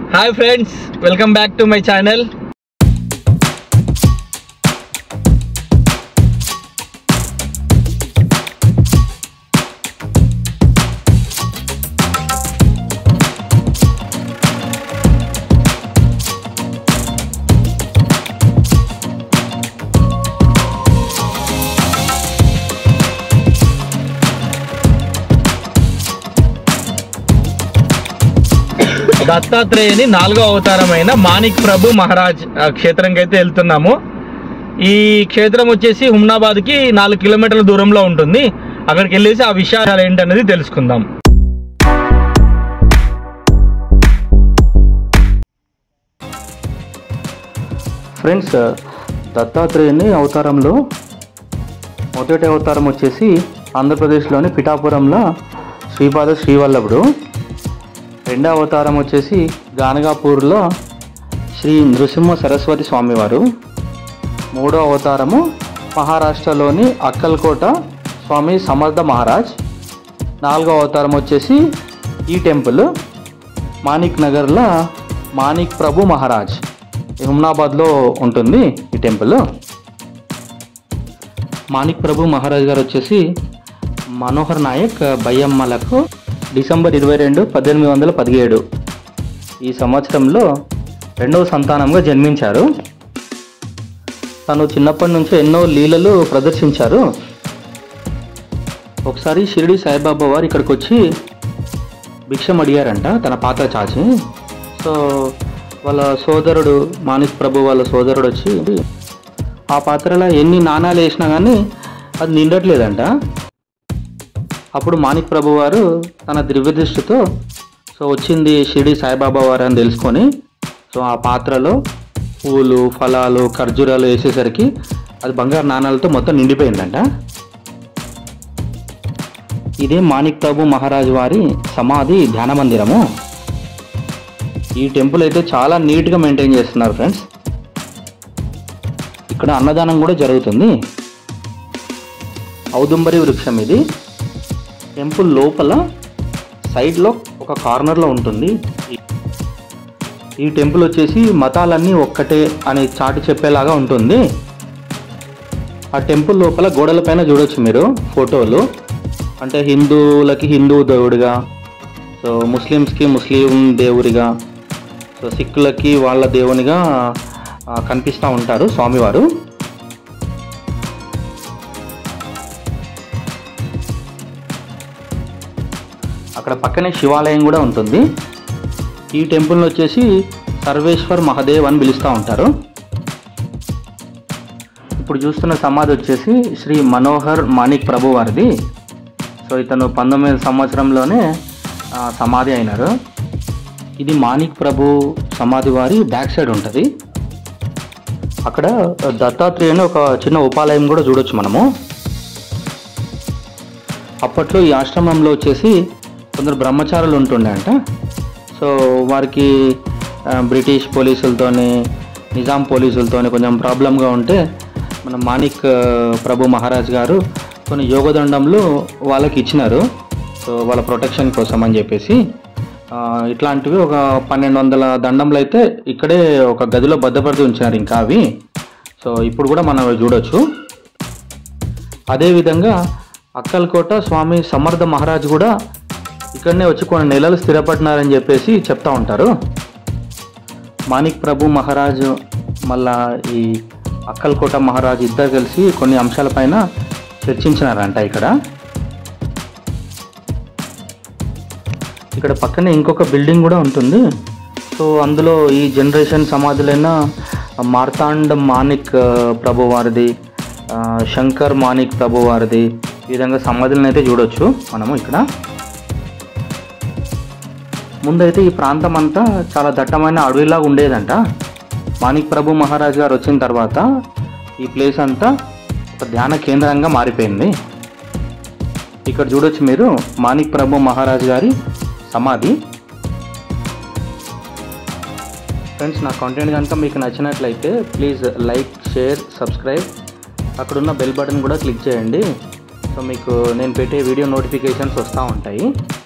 hi friends welcome back to my channel దత్తాత్రేయుని నాలుగో అవతారమైన మాణిక్ ప్రభు మహారాజ్ ఆ, క్షేత్రంకి అయితే వెళ్తున్నాము ఈ క్షేత్రం వచ్చేసి హుమ్నాబాద్కి నాలుగు కిలోమీటర్ల దూరంలో ఉంటుంది అక్కడికి వెళ్ళేసి ఆ విషయాలు ఏంటనేది తెలుసుకుందాం ఫ్రెండ్స్ దత్తాత్రేయుని అవతారంలో మొదటి అవతారం వచ్చేసి ఆంధ్రప్రదేశ్లోని పిఠాపురంలో శ్రీపాద శ్రీవల్లభుడు రెండవ అవతారం వచ్చేసి గానగాపూర్లో శ్రీ నృసింహ సరస్వతి స్వామివారు మూడో అవతారము మహారాష్ట్రలోని అక్కల్కోట స్వామి సమర్థ మహారాజ్ నాలుగో అవతారం వచ్చేసి ఈ టెంపుల్ మాణిక్ నగర్లో మాణిక్ ప్రభు మహారాజ్ ఈ హుమ్నాబాద్లో ఉంటుంది ఈ టెంపుల్ మాణిక్ ప్రభు మహారాజ్ గారు వచ్చేసి మనోహర్ నాయక్ బయ్యమ్మలకు డిసెంబర్ ఇరవై రెండు పద్దెనిమిది వందల పదిహేడు ఈ సంవత్సరంలో రెండవ సంతానంగా జన్మించారు తను చిన్నప్పటి నుంచి ఎన్నో లీలలు ప్రదర్శించారు ఒకసారి షిరిడి సాయిబాబా వారు ఇక్కడికి వచ్చి భిక్షం అడిగారంట తన పాత్ర చాచి సో వాళ్ళ సోదరుడు మాణిక్ ప్రభు వాళ్ళ సోదరుడు వచ్చి ఆ పాత్రలో ఎన్ని నాణాలు వేసినా కానీ అది నిండట్లేదంట అప్పుడు మాణిక్ ప్రభు వారు తన దివ్య దృష్టితో సో వచ్చింది షిరిడి సాయిబాబా వారు అని తెలుసుకొని సో ఆ పాత్రలో పూలు ఫలాలు ఖర్జూరాలు వేసేసరికి అది బంగారు నాణాలతో మొత్తం నిండిపోయిందంట ఇదే మాణిక్ ప్రభు మహారాజు వారి సమాధి ధ్యాన మందిరము ఈ టెంపుల్ అయితే చాలా నీట్గా మెయింటైన్ చేస్తున్నారు ఫ్రెండ్స్ ఇక్కడ అన్నదానం కూడా జరుగుతుంది ఔదుంబరి వృక్షం ఇది టెంపుల్ లోపల సైడ్లో ఒక కార్నర్లో ఉంటుంది ఈ- ఈ టెంపుల్ వచ్చేసి మతాలన్నీ ఒక్కటే అని చాటి చెప్పేలాగా ఉంటుంది ఆ టెంపుల్ లోపల గోడల పైన చూడొచ్చు మీరు ఫోటోలు అంటే హిందువులకి హిందూ దేవుడిగా సో ముస్లిమ్స్కి ముస్లిం దేవుడిగా సో సిక్కులకి వాళ్ళ దేవునిగా ఆ, కనిపిస్తూ ఉంటారు స్వామివారు అక్కడ పక్కనే శివాలయం కూడా ఉంటుంది ఈ టెంపుల్ని వచ్చేసి సర్వేశ్వర్ మహాదేవ్ అని పిలుస్తూ ఉంటారు ఇప్పుడు చూస్తున్న సమాధి వచ్చేసి శ్రీ మనోహర్ మాణిక్ ప్రభు వారిది సో ఇతను పంతొమ్మిది సంవత్సరంలోనే ఆ, సమాధి అయినారు ఇది మాణిక్ ప్రభు సమాధి వారి బ్యాక్ సైడ్ ఉంటుంది అక్కడ దత్తాత్రేయుని ఒక చిన్న ఉపాలయం కూడా చూడొచ్చు మనము అప్పట్లో ఈ ఆశ్రమంలో వచ్చేసి కొందరు బ్రహ్మచారులు ఉంటుండే అంట సో వారికి ఆ, బ్రిటిష్ పోలీసులతోని నిజాం పోలీసులతోని కొంచెం ప్రాబ్లంగా ఉంటే మన మాణిక్ ఆ, ప్రభు మహారాజ్ గారు కొన్ని యోగదండంలు వాళ్ళకి ఇచ్చినారు సో వాళ్ళ ప్రొటెక్షన్ కోసం అని చెప్పేసి ఆ, ఇట్లాంటివి ఒక పన్నెండు వందల దండంలు అయితే ఇక్కడే ఒక గదిలో భద్రపరిచి ఉంచినారు ఇంకా అవి సో ఇప్పుడు కూడా మనం అవి చూడొచ్చు అదేవిధంగా అక్కల్కోట స్వామి సమర్థ మహారాజ్ కూడా ఇక్కడనే వచ్చి కొన్ని నెలలు స్థిరపడినారని చెప్పేసి చెప్తా ఉంటారు మాణిక్ ప్రభు మహారాజ్ మళ్ళా ఈ అక్కల్కోట మహారాజ్ ఇద్దరు కలిసి కొన్ని అంశాలపైన చర్చించినారంట ఇక్కడ ఇక్కడ పక్కనే ఇంకొక బిల్డింగ్ కూడా ఉంటుంది సో అందులో ఈ జనరేషన్ సమాధులైన మార్తాండ్ మాణిక్ ఆ, ప్రభు వారిది ఆ, శంకర్ మాణిక్ ప్రభు వారిది ఈ విధంగా సమాధులను అయితే చూడొచ్చు మనము ఇక్కడ ముందైతే ఈ ప్రాంతం అంతా చాలా దట్టమైన అడవిలాగా ఉండేదంట మాణిక్ ప్రభు మహారాజ్ గారు వచ్చిన తర్వాత ఈ ప్లేస్ అంతా ఒక ధ్యాన కేంద్రంగా మారిపోయింది ఇక్కడ చూడొచ్చు మీరు మాణిక్ ప్రభు మహారాజ్ గారి సమాధి ఫ్రెండ్స్ నా కాంటెంట్ కనుక మీకు నచ్చినట్లయితే ప్లీజ్ లైక్ షేర్ సబ్స్క్రైబ్ అక్కడున్న బెల్ బటన్ కూడా క్లిక్ చేయండి సో మీకు నేను పెట్టే వీడియో నోటిఫికేషన్స్ వస్తూ ఉంటాయి